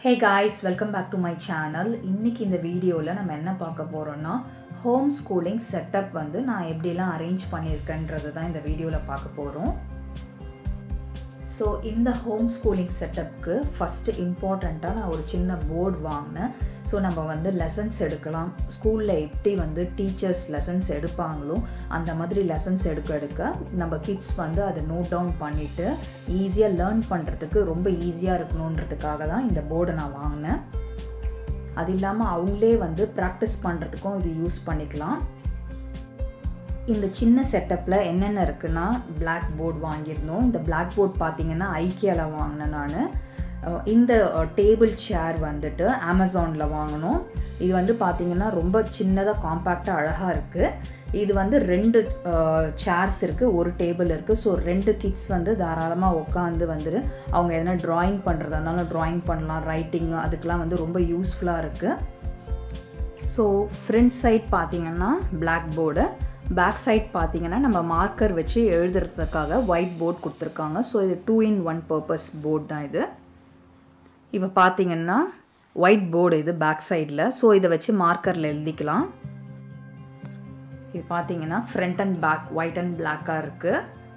hey guys welcome back to my channel இன்னைக்கு இந்த வீடியோவில் நம்ம என்ன பார்க்க போகிறோம்னா ஹோம் ஸ்கூலிங் செட்டப் வந்து நான் எப்படிலாம் அரேஞ்ச் பண்ணியிருக்கேன்றது தான் இந்த வீடியோவில் பார்க்க போகிறோம் ஸோ இந்த ஹோம் ஸ்கூலிங் செட்டப்க்கு ஃபஸ்ட்டு இம்பார்ட்டண்ட்டாக நான் ஒரு சின்ன போர்டு வாங்கினேன் ஸோ நம்ம வந்து லெசன்ஸ் எடுக்கலாம் ஸ்கூலில் எப்படி வந்து டீச்சர்ஸ் லெசன்ஸ் எடுப்பாங்களோ அந்த மாதிரி லெசன்ஸ் எடுக்க எடுக்க நம்ம கிட்ஸ் வந்து அதை நோட் டவுன் பண்ணிவிட்டு ஈஸியாக லேர்ன் பண்ணுறதுக்கு ரொம்ப ஈஸியாக இருக்கணுன்றதுக்காக தான் இந்த போர்டை நான் வாங்கினேன் அது இல்லாமல் அவங்களே வந்து ப்ராக்டிஸ் பண்ணுறதுக்கும் இது யூஸ் பண்ணிக்கலாம் இந்த சின்ன செட்டப்பில் என்னென்ன இருக்குன்னா பிளாக் போர்டு வாங்கியிருந்தோம் இந்த பிளாக் போர்ட் பார்த்தீங்கன்னா ஐக்கியாவில் வாங்கினேன் நான் இந்த டேபிள் சேர் வந்துட்டு அமேசானில் வாங்கினோம் இது வந்து பார்த்திங்கன்னா ரொம்ப சின்னதாக காம்பேக்டாக அழகாக இருக்குது இது வந்து ரெண்டு சேர்ஸ் இருக்குது ஒரு டேபிள் இருக்குது ஸோ ரெண்டு கிட்ஸ் வந்து தாராளமாக உட்காந்து வந்துட்டு அவங்க எதனா ட்ராயிங் பண்ணுறதா இருந்தாலும் ட்ராயிங் பண்ணலாம் ரைட்டிங் அதுக்கெலாம் வந்து ரொம்ப யூஸ்ஃபுல்லாக இருக்குது ஸோ ஃப்ரண்ட் சைட் பார்த்திங்கன்னா பிளாக் போர்டு பேக் சைட் பார்த்தீங்கன்னா நம்ம மார்க்கர் வச்சு எழுதுறதுக்காக ஒயிட் போர்ட் கொடுத்துருக்காங்க ஸோ இது two in one purpose board தான் இது இப்போ பார்த்தீங்கன்னா ஒயிட் போர்டு இது பேக் சைடில் ஸோ இதை வச்சு மார்க்கரில் எழுதிக்கலாம் இது பார்த்தீங்கன்னா front and back white and பிளாக்காக இருக்குது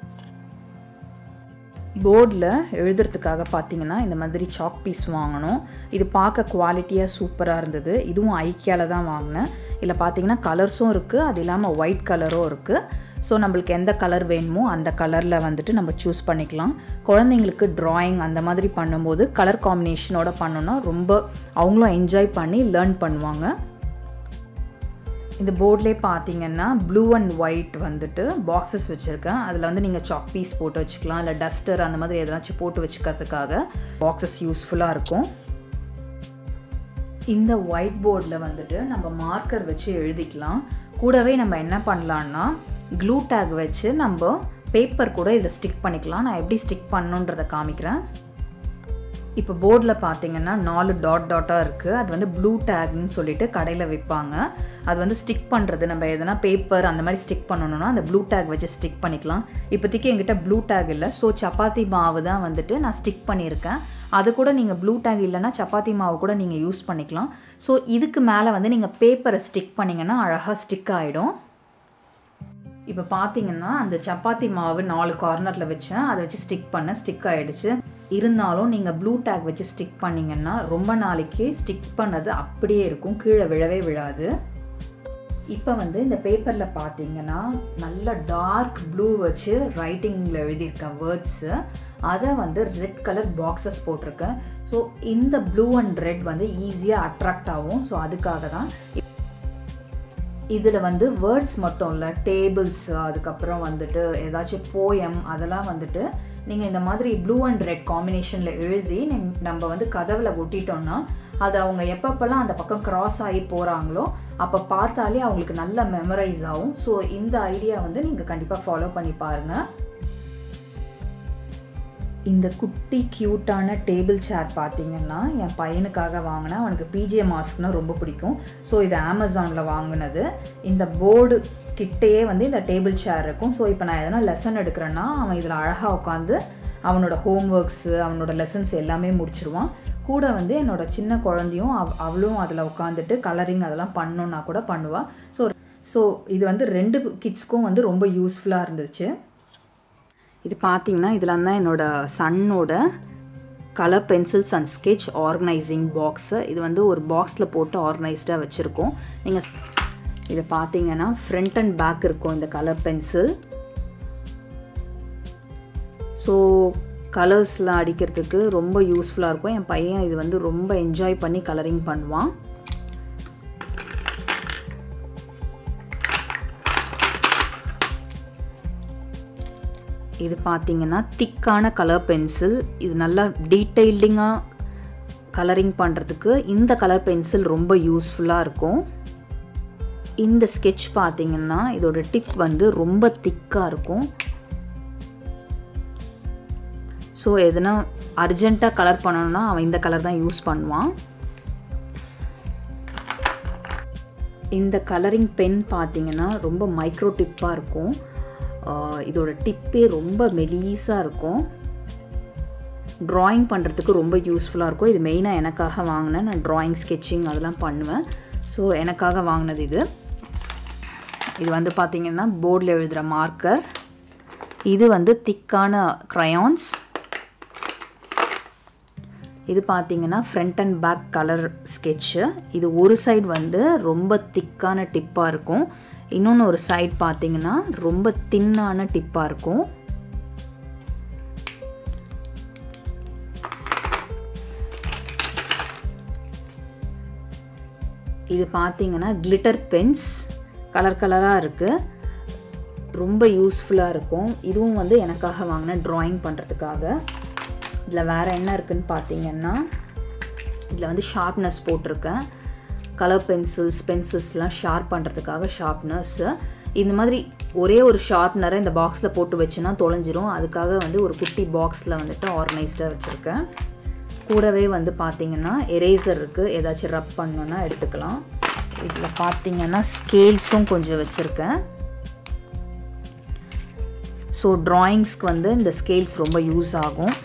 போர்டில் எழுதுறதுக்காக பார்த்தீங்கன்னா இந்த மாதிரி சாக் பீஸ் வாங்கணும் இது பார்க்க குவாலிட்டியாக சூப்பராக இருந்தது இதுவும் ஐக்கியாவில் தான் வாங்கினேன் இதில் பார்த்தீங்கன்னா கலர்ஸும் இருக்குது அது இல்லாமல் ஒயிட் கலரும் இருக்குது ஸோ நம்மளுக்கு எந்த கலர் வேணுமோ அந்த கலரில் வந்துட்டு நம்ம சூஸ் பண்ணிக்கலாம் குழந்தைங்களுக்கு ட்ராயிங் அந்த மாதிரி பண்ணும்போது கலர் காம்பினேஷனோட பண்ணோன்னா ரொம்ப அவங்களும் என்ஜாய் பண்ணி லேர்ன் பண்ணுவாங்க இந்த போர்ட்லேயே பார்த்தீங்கன்னா ப்ளூ அண்ட் ஒயிட் வந்துட்டு பாக்ஸஸ் வச்சுருக்கேன் அதில் வந்து நீங்கள் சாக் பீஸ் போட்டு வச்சுக்கலாம் இல்லை டஸ்டர் அந்த மாதிரி எதனாச்சும் போட்டு வச்சுக்கிறதுக்காக பாக்ஸஸ் யூஸ்ஃபுல்லாக இருக்கும் இந்த ஒயிட் போர்டில் வந்துட்டு நம்ம மார்க்கர் வச்சு எழுதிக்கலாம் கூடவே நம்ம என்ன பண்ணலான்னா க்ளூ டேக் வச்சு நம்ம பேப்பர் கூட இதில் ஸ்டிக் பண்ணிக்கலாம் நான் எப்படி ஸ்டிக் பண்ணுன்றதை காமிக்கிறேன் இப்போ போர்டில் பார்த்தீங்கன்னா நாலு டாட் டாட்டாக இருக்குது அது வந்து ப்ளூ டேக்னு சொல்லிட்டு கடையில் விற்பாங்க அது வந்து ஸ்டிக் பண்ணுறது நம்ம எதனா பேப்பர் அந்த மாதிரி ஸ்டிக் பண்ணணும்னா அந்த ப்ளூ டேக் வச்சு ஸ்டிக் பண்ணிக்கலாம் இப்போதைக்கு எங்கிட்ட ப்ளூ டேக் இல்லை ஸோ சப்பாத்தி மாவு தான் வந்துட்டு நான் ஸ்டிக் பண்ணியிருக்கேன் அது கூட நீங்கள் ப்ளூ டேக் இல்லைன்னா சப்பாத்தி மாவு கூட நீங்கள் யூஸ் பண்ணிக்கலாம் ஸோ இதுக்கு மேலே வந்து நீங்கள் பேப்பரை ஸ்டிக் பண்ணிங்கன்னா அழகாக ஸ்டிக் ஆகிடும் இப்போ பார்த்தீங்கன்னா அந்த சப்பாத்தி மாவு நாலு கார்னரில் வச்சேன் அதை வச்சு ஸ்டிக் பண்ண ஸ்டிக் ஆகிடுச்சு இருந்தாலும் நீங்கள் ப்ளூ டேக் வச்சு ஸ்டிக் பண்ணிங்கன்னா ரொம்ப நாளைக்கு ஸ்டிக் பண்ணது அப்படியே இருக்கும் கீழே விழவே விழாது இப்போ வந்து இந்த பேப்பரில் பார்த்தீங்கன்னா நல்ல டார்க் ப்ளூ வச்சு ரைட்டிங்கில் எழுதியிருக்கேன் வேர்ட்ஸு அதை வந்து ரெட் கலர் பாக்ஸஸ் போட்டிருக்கேன் ஸோ இந்த ப்ளூ அண்ட் ரெட் வந்து ஈஸியாக அட்ராக்ட் ஆகும் ஸோ அதுக்காக தான் இதில் வந்து வேர்ட்ஸ் மட்டும் இல்லை டேபிள்ஸ் அதுக்கப்புறம் வந்துட்டு ஏதாச்சும் போயம் அதெல்லாம் வந்துட்டு நீங்கள் இந்த மாதிரி ப்ளூ அண்ட் ரெட் காம்பினேஷனில் எழுதி நம்ம வந்து கதவில் ஒட்டிட்டோம்னா அது அவங்க எப்பப்பெல்லாம் அந்த பக்கம் க்ராஸ் ஆகி போகிறாங்களோ அப்போ பார்த்தாலே அவங்களுக்கு நல்ல மெமரைஸ் ஆகும் ஸோ இந்த ஐடியா வந்து நீங்கள் கண்டிப்பாக ஃபாலோ பண்ணி பாருங்கள் இந்த குட்டி க்யூட்டான டேபிள் சேர் பார்த்தீங்கன்னா என் பையனுக்காக வாங்கினேன் அவனுக்கு பிஜே மாஸ்க்னா ரொம்ப பிடிக்கும் ஸோ இது அமேசானில் வாங்கினது இந்த போர்டு கிட்டேயே வந்து இந்த டேபிள் சேர் இருக்கும் ஸோ இப்போ நான் எதனா லெசன் எடுக்கிறேன்னா அவன் இதில் அழகாக உட்காந்து அவனோட ஹோம் ஒர்க்ஸு அவனோட லெசன்ஸ் எல்லாமே முடிச்சிருவான் கூட வந்து என்னோட சின்ன குழந்தையும் அவ் அவளும் அதில் உட்காந்துட்டு கலரிங் அதெல்லாம் பண்ணோன்னா கூட பண்ணுவாள் ஸோ ஸோ இது வந்து ரெண்டு கிட்ஸ்க்கும் வந்து ரொம்ப யூஸ்ஃபுல்லாக இருந்துச்சு இது பார்த்தீங்கன்னா இதில் தான் என்னோடய சன்னோட colour pencils and sketch organising box இது வந்து ஒரு பாக்ஸில் போட்டு ஆர்கனைஸ்டாக வச்சுருக்கோம் நீங்கள் இதை பார்த்தீங்கன்னா ஃப்ரண்ட் அண்ட் பேக் இருக்கும் இந்த கலர் பென்சில் ஸோ கலர்ஸ்லாம் அடிக்கிறதுக்கு ரொம்ப யூஸ்ஃபுல்லாக இருக்கும் என் பையன் இது வந்து ரொம்ப என்ஜாய் பண்ணி கலரிங் பண்ணுவான் இது பார்த்தீங்கன்னா திக்கான கலர் பென்சில் இது நல்லா டீட்டெயில்டிங்காக கலரிங் பண்ணுறதுக்கு இந்த கலர் பென்சில் ரொம்ப யூஸ்ஃபுல்லாக இருக்கும் இந்த ஸ்கெட்ச் பார்த்தீங்கன்னா இதோட டிப் வந்து ரொம்ப திக்காக இருக்கும் ஸோ எதுனா அர்ஜெண்ட்டாக கலர் பண்ணணும்னா அவன் இந்த கலர் தான் யூஸ் பண்ணுவான் இந்த கலரிங் பென் பார்த்தீங்கன்னா ரொம்ப மைக்ரோ டிப்பாக இருக்கும் இதோட டிப்பே ரொம்ப மெலீஸாக இருக்கும் ட்ராயிங் பண்ணுறதுக்கு ரொம்ப யூஸ்ஃபுல்லாக இருக்கும் இது மெயினாக எனக்காக வாங்கினேன் நான் ட்ராயிங் ஸ்கெட்சிங் அதெல்லாம் பண்ணுவேன் ஸோ எனக்காக வாங்கினது இது இது வந்து பார்த்திங்கன்னா போர்டில் எழுதுகிற மார்க்கர் இது வந்து திக்கான க்ரையான்ஸ் இது பார்த்தீங்கன்னா front and back colour sketch இது ஒரு சைடு வந்து ரொம்ப திக்கான டிப்பாக இருக்கும் இன்னொன்று ஒரு சைட் பார்த்தீங்கன்னா ரொம்ப தின்னான டிப்பாக இருக்கும் இது பார்த்தீங்கன்னா கிளிட்டர் பென்ஸ் கலர் கலராக இருக்குது ரொம்ப யூஸ்ஃபுல்லாக இருக்கும் இதுவும் வந்து எனக்காக வாங்கின ட்ராயிங் பண்ணுறதுக்காக இதில் வேறு என்ன இருக்குதுன்னு பார்த்தீங்கன்னா இதில் வந்து ஷார்ப்னஸ் போட்டிருக்கேன் கலர் பென்சில்ஸ் பென்சில்ஸ்லாம் ஷார்ப் பண்ணுறதுக்காக ஷார்ப்னஸ்ஸு இந்த மாதிரி ஒரே ஒரு ஷார்ப்னரை இந்த பாக்ஸில் போட்டு வச்சுன்னா தொலைஞ்சிரும் அதுக்காக வந்து ஒரு குட்டி பாக்ஸில் வந்துட்டு ஆர்கனைஸ்டாக வச்சுருக்கேன் கூடவே வந்து பார்த்திங்கன்னா எரேசர் இருக்குது ஏதாச்சும் ரப் பண்ணணுன்னா எடுத்துக்கலாம் இதில் பார்த்தீங்கன்னா ஸ்கேல்ஸும் கொஞ்சம் வச்சுருக்கேன் ஸோ ட்ராயிங்ஸ்க்கு வந்து இந்த ஸ்கேல்ஸ் ரொம்ப யூஸ் ஆகும்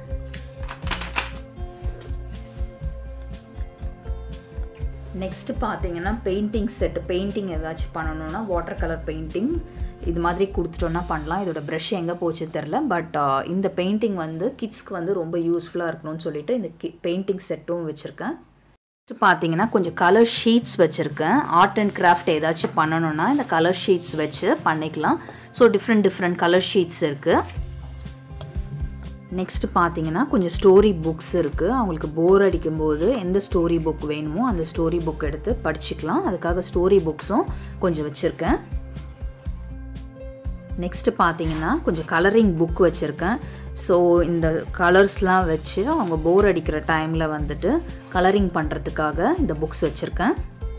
நெக்ஸ்ட்டு பார்த்தீங்கன்னா பெயிண்டிங் செட்டு பெயிண்டிங் ஏதாச்சும் பண்ணணுன்னா வாட்டர் கலர் பெயிண்டிங் இது மாதிரி கொடுத்துட்டோன்னா பண்ணலாம் இதோட ப்ரஷ் எங்கே போச்சு தெரில பட் இந்த பெயிண்டிங் வந்து கிட்ஸ்க்கு வந்து ரொம்ப யூஸ்ஃபுல்லாக இருக்கணும்னு சொல்லிட்டு இந்த கி பெயிண்டிங் செட்டும் வச்சுருக்கேன் நெக்ஸ்ட் பார்த்தீங்கன்னா கொஞ்சம் கலர் ஷீட்ஸ் வச்சுருக்கேன் ஆர்ட் அண்ட் கிராஃப்ட் ஏதாச்சும் பண்ணணுன்னா இந்த கலர் ஷீட்ஸ் வச்சு பண்ணிக்கலாம் so different different colour sheets இருக்குது நெக்ஸ்ட்டு பார்த்தீங்கன்னா கொஞ்சம் ஸ்டோரி புக்ஸ் இருக்குது அவங்களுக்கு போர் அடிக்கும்போது எந்த ஸ்டோரி புக் வேணுமோ அந்த ஸ்டோரி புக் எடுத்து படிச்சுக்கலாம் அதுக்காக ஸ்டோரி புக்ஸும் கொஞ்சம் வச்சுருக்கேன் நெக்ஸ்ட்டு பார்த்தீங்கன்னா கொஞ்சம் கலரிங் புக் வச்சுருக்கேன் ஸோ இந்த கலர்ஸ்லாம் வச்சு அவங்க போர் அடிக்கிற டைமில் வந்துட்டு கலரிங் பண்ணுறதுக்காக இந்த புக்ஸ் வச்சுருக்கேன்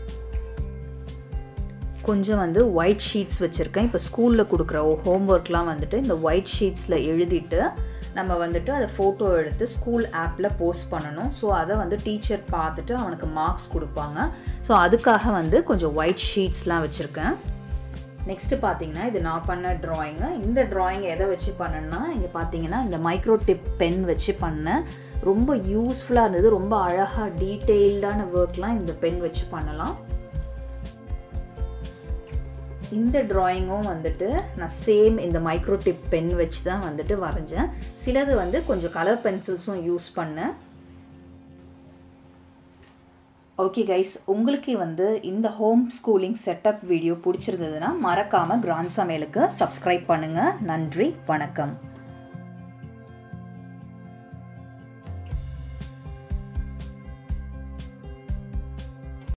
கொஞ்சம் வந்து ஒயிட் ஷீட்ஸ் வச்சுருக்கேன் இப்போ ஸ்கூலில் கொடுக்குற ஹோம் ஒர்க்லாம் வந்துட்டு இந்த ஒயிட் ஷீட்ஸில் எழுதிட்டு நம்ம வந்துட்டு அதை ஃபோட்டோ எடுத்து ஸ்கூல் ஆப்பில் போஸ்ட் பண்ணணும் ஸோ அதை வந்து டீச்சர் பார்த்துட்டு அவனுக்கு மார்க்ஸ் கொடுப்பாங்க ஸோ அதுக்காக வந்து கொஞ்சம் ஒயிட் ஷீட்ஸ்லாம் வச்சுருக்கேன் நெக்ஸ்ட்டு பார்த்தீங்கன்னா இது நான் பண்ண ட்ராயிங்கு இந்த ட்ராயிங் எதை வச்சு பண்ணேன்னா இங்கே பார்த்தீங்கன்னா இந்த மைக்ரோ டிப் பென் வச்சு பண்ணேன் ரொம்ப யூஸ்ஃபுல்லாக இருந்தது ரொம்ப அழகாக டீட்டெயில்டான ஒர்க்லாம் இந்த பென் வச்சு பண்ணலாம் இந்த ட்ராயிங்கும் வந்துட்டு நான் சேம் இந்த மைக்ரோ டிப் பென் வச்சு தான் வந்துட்டு வரைஞ்சேன் சிலது வந்து கொஞ்சம் கலர் பென்சில்ஸும் யூஸ் பண்ணேன் ஓகே கைஸ் உங்களுக்கு வந்து இந்த ஹோம் ஸ்கூலிங் செட்டப் வீடியோ பிடிச்சிருந்ததுன்னா மறக்காமல் கிராண்ட் சமையலுக்கு சப்ஸ்கிரைப் பண்ணுங்கள் நன்றி வணக்கம்